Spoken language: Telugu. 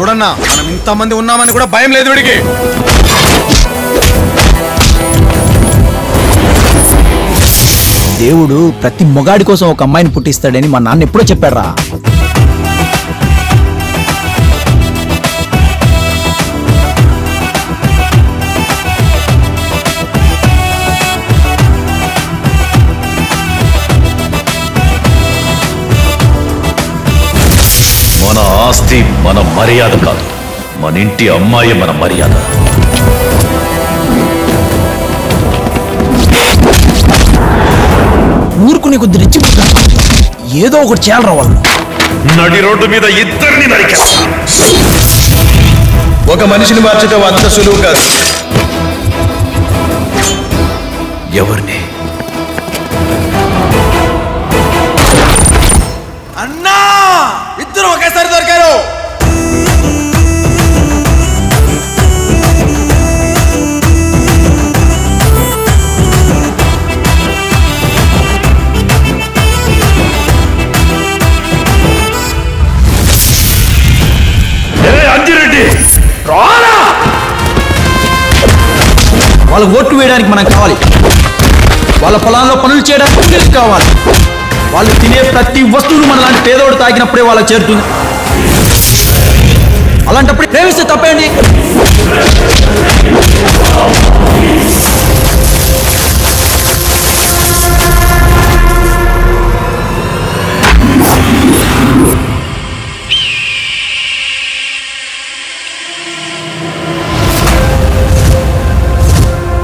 చూడన్నా మనం ఇంతమంది ఉన్నామని కూడా భయం లేదు వీడికి దేవుడు ప్రతి మొగాడి కోసం ఒక అమ్మాయిని పుట్టిస్తాడని మా నాన్న ఎప్పుడో చెప్పాడ్రా మన ఆస్తి మన మర్యాద కాదు మన ఇంటి అమ్మాయి మన మర్యాద ఊరుకునే కొద్ది రెచ్చిపోతా ఏదో ఒకటి చేయాలరా వాళ్ళు నడి రోడ్డు మీద ఇద్దరిని నరికేస్తా ఒక మనిషిని మార్చడం అంత సులువు కాదు ఎవరిని అన్నా ఇద్దరు ఒకేసారి దొరికారు ఏ అంజిరెడ్డి వాళ్ళకి ఓట్లు వేయడానికి మనం కావాలి వాళ్ళ పొలాల్లో పనులు చేయడానికి కూలీలు కావాలి వాళ్ళు తినే ప్రతి వస్తువును మన లాంటి పేదోడు తాకినప్పుడే వాళ్ళకి చేరుతుంది అలాంటప్పుడు ప్రేమిస్తే తప్పేంటి